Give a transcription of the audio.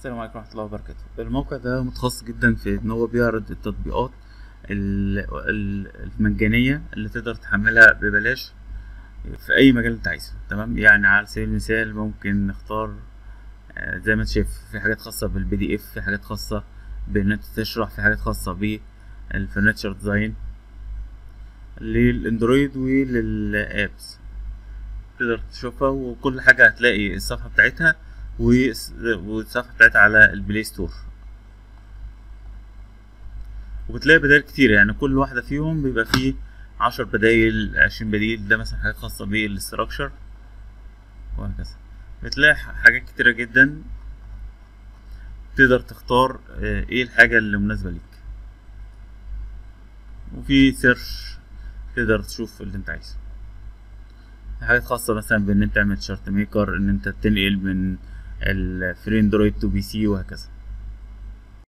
السلام عليكم ورحمة الله وبركاته الموقع ده متخصص جدا في ان هو بيعرض التطبيقات ال- ال- المجانية اللي تقدر تحملها ببلاش في اي مجال انت عايزه تمام يعني على سبيل المثال ممكن نختار آه، زي ما انت شايف في حاجات خاصة بالبي دي اف في حاجات خاصة بان انت تشرح في حاجات خاصة بالفرنتشر ديزاين للاندرويد وللابس تقدر تشوفها وكل حاجة هتلاقي الصفحة بتاعتها والس- والصفحة بتاعتها على البلاي ستور وبتلاقي بدائل كتير يعني كل واحدة فيهم بيبقى فيه عشر بدايل عشرين بديل ده مثلا حاجات خاصة بالاستراكشر وهكذا بتلاقي ح- حاجات كتيرة جدا تقدر تختار آه، ايه الحاجة اللي مناسبة ليك وفي سيرش تقدر تشوف اللي انت عايزه في حاجات خاصة مثلا بان انت تعمل شارت ميكر ان انت تنقل من الفري اندرويد تو بي سي وهكذا